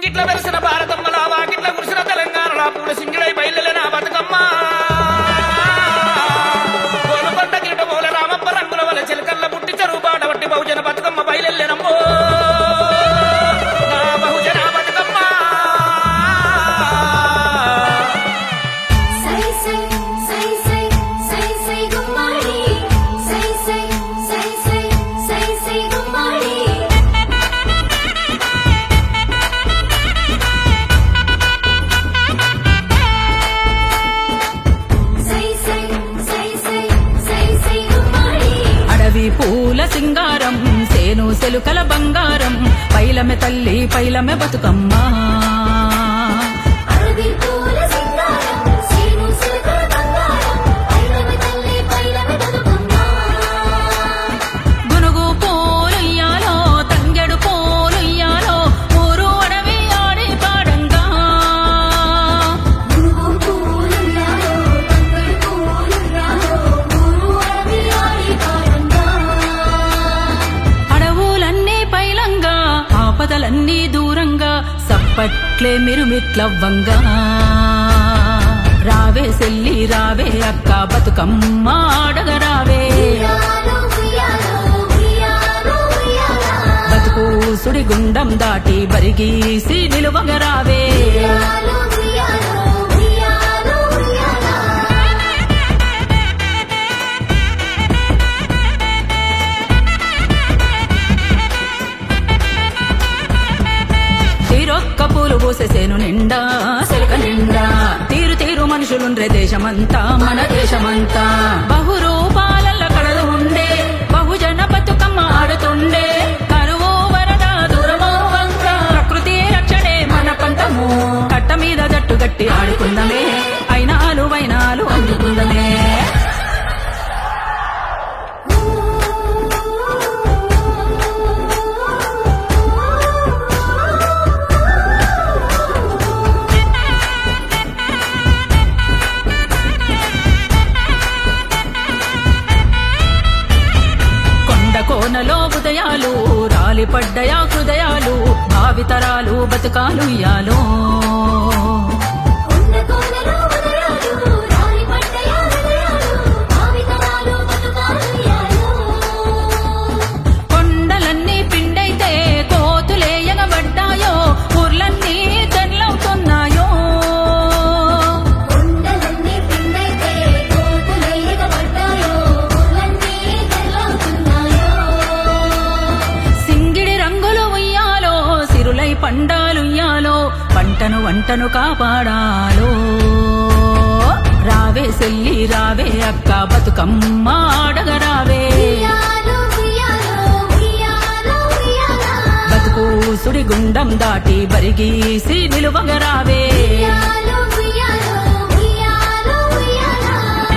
గిట్ల వెలిసిన భారతమ్మల వాకిట్ల కురిసిన తెలంగాణలో పూల సింగిడై బయలుదేరిన బతుకమ్మ కోనకొండ కిరీటమూల రామప్ప రంగుల వల చిలకల్ల పుట్టి చెరువు బాట వట్టి బహుజన బతుకమ్మ బయలుదేరమ్మో నా బహుజన బతుకమ్మ సై సై సై సై సై సై గుమ్మాడి సై సై సై సై సై సై గుమ్మాడి సై సై సై సై సై సై గుమ్మాడి అడవి పూల సింగారం సేను సెలుకల బంగారం పైలమె తల్లి పైలమె బతుకమ్మ అరవి పూల సింగారం సీను సిలకల బంగారం పైలవి తల్లి పైలవి బతుకమ్మ గునుగు పోలుయ్యాలో తంగెడు పోలుయ్యాలో ఊరు అడవి ఆడి పాడంగా గురువు పూలున్నారో తంగడి పూలున్నారో ఊరు అడవి ఆడి పాడంగా అడవులన్నీ పైలంగా ఆపదలన్నీ దూరంగా సప్పట్లే మిరుమిట్లవ్వంగా రావే సెల్లి రావే అక్క బతుకమ్మ ఆడగరావే ఉయ్యాలో ఉయ్యాలో ఉయ్యాలో ఉయ్యాలా బతుకు సుడిగుండం దాటి బరిగీసి నిలువగరావే ఉయ్యాలో ఉయ్యాలో ఉయ్యాలో ఉయ్యాలా తీరొక్క పూలు పూసేసేను నిండా సెలక నిండా తీరు తీరు మనుషులుండ్రే దేశమంతా మన దేశమంతా బహురూపాలల్ల కడలు ఉండే బహుజన బతుకమ్మ ఆడుతుండే కరువు వరద దూరమో వంక ప్రకృతి రక్షణే మన పంతము కట్ట మీద జట్టు గట్టి ఆడుకుందమే అయినాలు వైనాలు అందుకుందమే కొండ కోనలో ఉదయాలు రాలి పడ్డయా హృదయాలు భావితరాలు బతుకాలు ఇయాలో కొండ కొండలో ఉదయాలు రాలి పడ్డయ హృదయాలు భావితరాలు బతుకాలుయ్యాలో కొండలన్నీ పిండైతే కోతులే ఎగబడ్డాయో ఊర్లన్నీ తెల్లవుతున్నాయో కొండలన్నీ పిండైతే కోతులే ఎగబడ్డాయో ఊర్లన్నీ తెల్లవుతున్నాయో సింగిడి రంగులు ఉయ్యాలో సిరులై పండాలుయ్యాలో పంటను వంటను కాపాడాలో రావే సెల్లి రావే అక్క బతుకమ్మ ఆడగరావే ఉయ్యాలో ఉయ్యాలో ఉయ్యాలో ఉయ్యాలా బతుకు సుడిగుండం దాటి బరిగీసి నిలువగరావే ఉయ్యాలో ఉయ్యాలో ఉయ్యాలో ఉయ్యాలా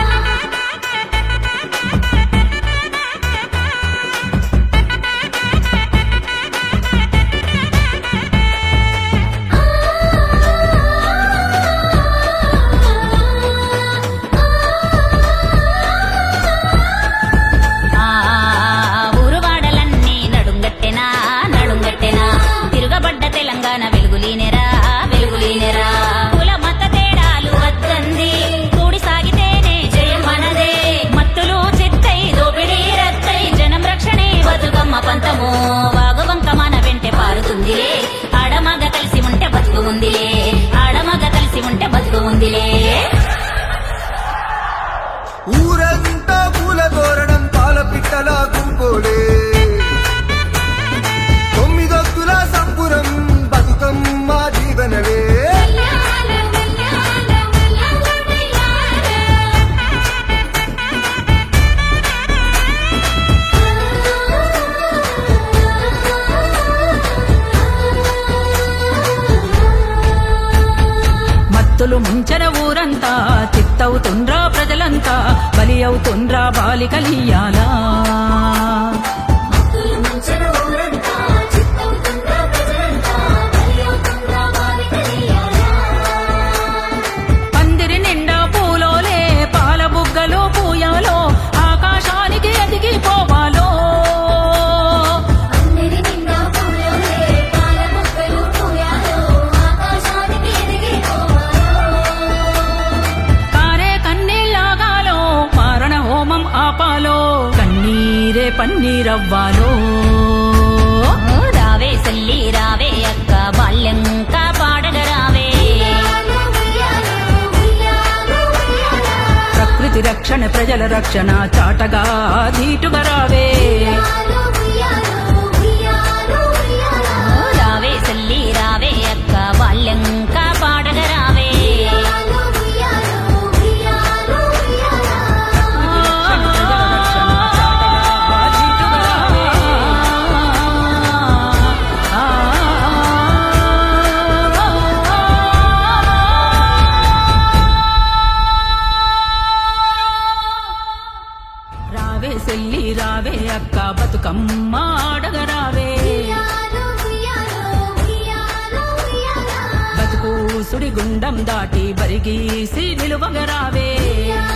ఆ ఊరువాడలన్నీ నడుంగట్టెనా నడుంగట్టెనా తిరుగబడ్డ తెలంగాణ వెలుగులీనెరా వెలుగులీనెరా కుల మత తేడాలు వద్దంది కూడి సాగితేనే జయం మనదే మత్తులు చిత్తై దోపిడీ రత్తై జనం రక్షణే బతుకమ్మ పంతము వాగవంక మన వెంటే పారుతుందిలే ఆడమగ కలిసి ఉంటే బతుకు ఉందిలే ఆడమగ కలిసి ఉంటే బతుకు ఉందిలే ఊరంతా పూల తోరణం పాల పిట్టల గుంపోలే తొమ్మిదొత్తుల సంపురం బతుకమ్మ జీవనవే ఉయ్యాలో ఉయ్యాలో ఉయ్యాలో ఉయ్యాలో మత్తులు ముంచన ఊరంతా చిత్తవుతుండ్రా ప్రజలంతా బలి అవుతుండ్రా బాలికలియాలా భక్తులు ముంచిన ఊరంతా చిత్తవుతుందా ప్రజలంతా బలి అవుతుందా వారి కలియాలా పందిరి నిండా పూలోలే పాల బుగ్గలు పూయాలో ఆకాశానికి ఎదిగిపోవాలో అందరి నిండా పూలోలే పాల మొక్కలు పూయాలో పన్నీరవ్వాలో రావే సల్లి రావే అక్క బాల్యం కాపాడగరావే ప్రకృతి రక్షణ ప్రజల రక్షణ చాటగా ధీటుగా రావే రావే సల్లి రావే అక్క బాల్యం కాపాడగరావే రావే సెల్లి రావే అక్క బతుకమ్మ ఆడగరావే బతుకు సుడి గుండం దాటి బరిగీసి నిలువగరావే